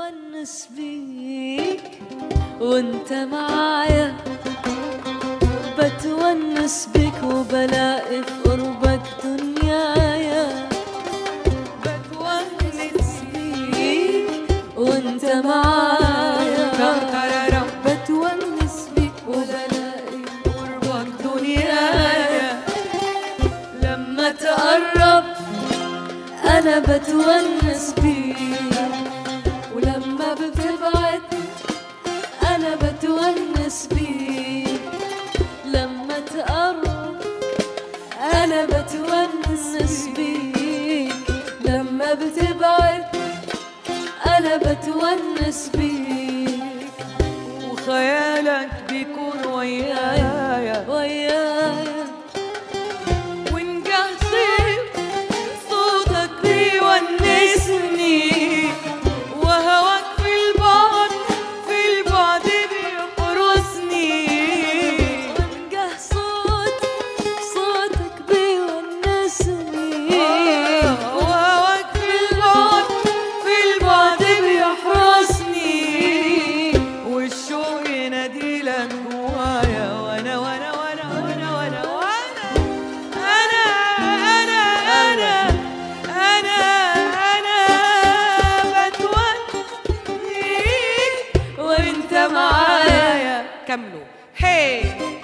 بتونس بيك وانت معايا بتونس بيك وبلاقي في قربك دنيايا بتونس بيك وانت معايا بتونس بيك وبلاقي في قربك دنيايا لما تقرب انا بتونس بيك ولما بتبعد انا بتونس بيك لما تقرب انا بتونس بيك لما بتبعد انا بتونس بيك وخيالك بيكون ويايا ويايا ونجهزي صوتك بيونسني وهواك في البعد في البعد بيحرسني ونجه صوت صوتك بيونسني وهواك في البعد في البعد بيحرسني والشوق يناديلك جوايا وانا وانا وانا وانا وانا وانا انا انا انا انا انا بتونس بيك وانت معايا كملوا هي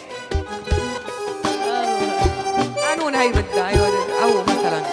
قانون هي بدها ايوه او مثلا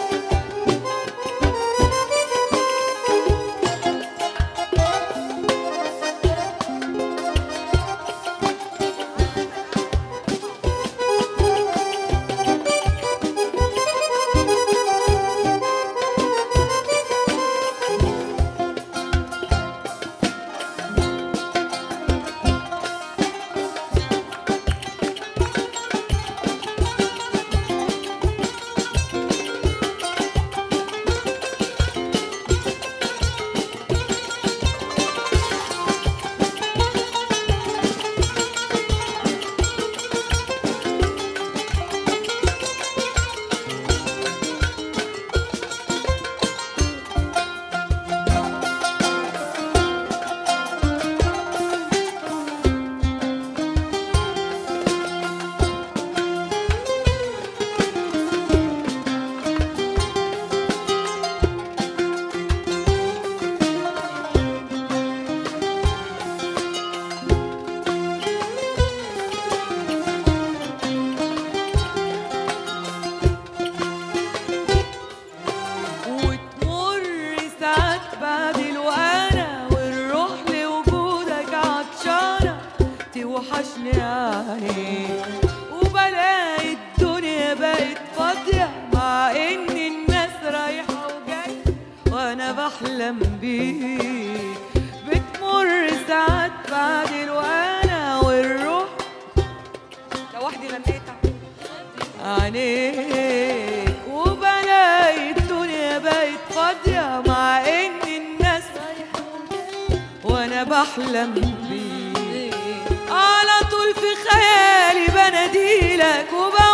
وتمر ساعات بعد الوانا والروح لوجودك عطشانة توحشني عليك وبلاقي الدنيا بقت فاضية مع إن الناس رايحة وجاية وأنا بحلم بيك بتمر ساعات بعد الوانا والروح لوحدي غنيتها عينيك وبلاقي الدنيا بقت فاضية مع إن الناس وأنا بحلم بيك على طول في خيالي بناديلك وبقول